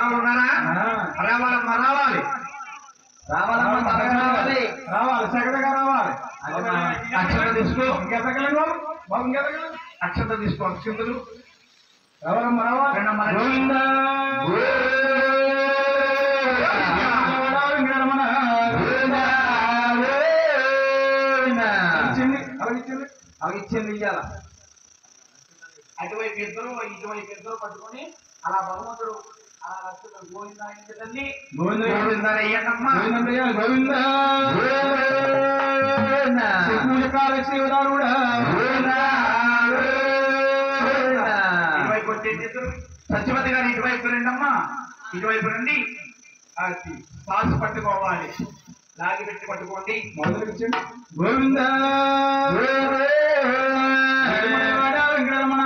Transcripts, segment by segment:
మనవలు ఉన్నారా రావాలమ్మా రావాలి రావాలమ్మా త్వరగా రావాలి రావాలి సెకండ్గా రావాలి అక్షత తీసుకో ఇంకెతగలను బాబు ఇంకెతగలను అక్షత తీసుకో అక్షతలు ఎవరమ్మా రావాలి రెండమ్మ రండి. గోవిందా. వెంకటరమణ. ఇచ్చింది అలాగే ఇచ్చింది అలాగే ఇచ్చింది ఇయ్యాల అటువైపు ఇద్దరు ఇటువైపు ఇద్దరు పట్టుకొని అలా భగవంతుడు అలా రక్షకుడు గోవిందా ఇంటి తల్లి గోవింద గోవిందా అయ్యన్నమ్మ గోవింద ఇయ్యాలి, గోవింద శివకాలక్షి కూడా ఇటువైపు వచ్చేసి ఇద్దరు సత్యవతి గారు ఇటువైపు రండమ్మా ఇటువైపు రండి అది పాస్ పట్టుకోవాలి లాగి పెట్టి పట్టుకోండి మొదలు ఇచ్చింది గోవింద వెంకటరమణ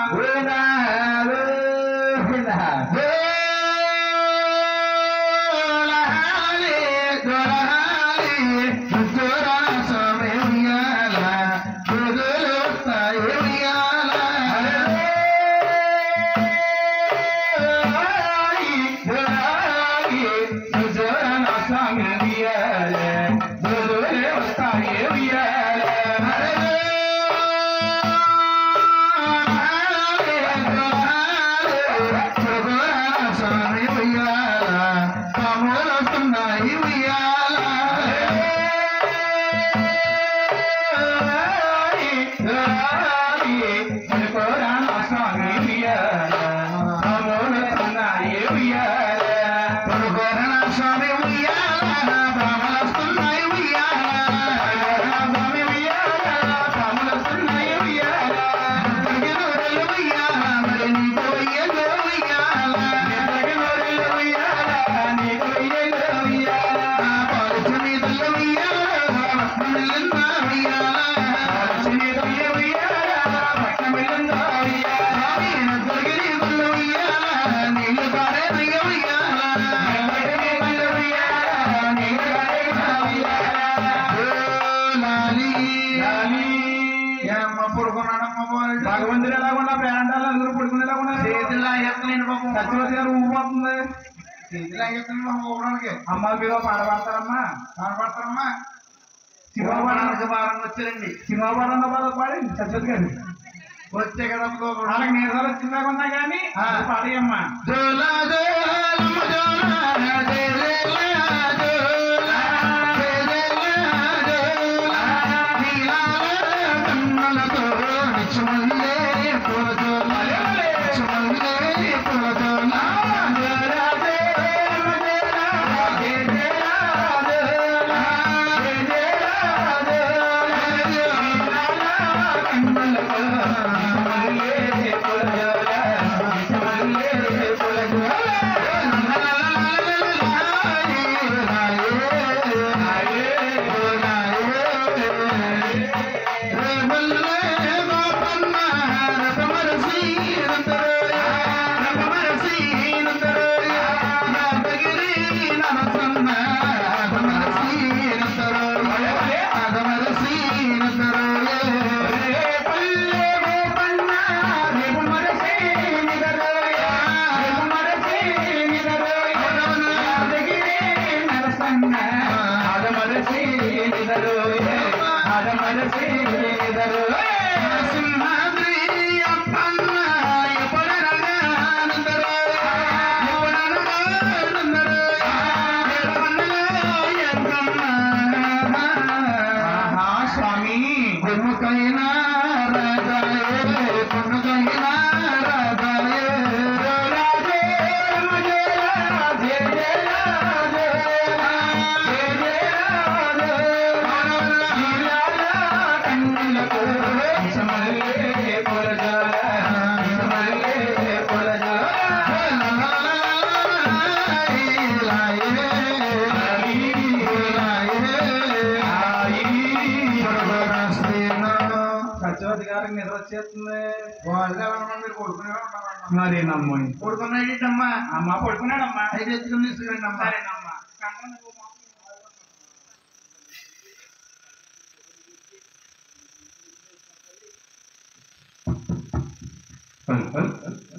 భగవంతుడు ఎలాగున్నా ప్రాంతాలు అందరూ పడుకునేలా ఉన్నారు చేతుల్లో ఎత్తలేని పాపం సత్యవతి గారు ఊపిపోతుంది చేతిలో ఎత్తలేని పాపం ఊపడానికి అమ్మ మీరు పాట పాడతారమ్మా పాట పాడతారమ్మా శివబాణానికి భారం వచ్చారండి సింహాబాద్ బాధ పాడింది సత్యవతి గారు వచ్చే కదా వాళ్ళకి నీరసాలు వచ్చిందాక ఉన్నా కానీ ఆ. పాడేయమ్మా స్వామి కొనుకైనా రాజాయే కొనుకైనా రాజాయే రాజే రాజే రాజే రాజే రాజే కన్నులకు సమలే పొరజాల సమలే పొరజాల సత్యవతి గారికి నిద్ర వచ్చేస్తుంది మీరు కొడుకునే ఉన్నారమ్మా మరి నమ్మని కొడుకున్నాడమ్మా అమ్మ పడుకున్నాడమ్మా అయితే ఎత్తుకుని తీసుకురండి అమ్మా సరేనమ్మా హల్ హల్ హల్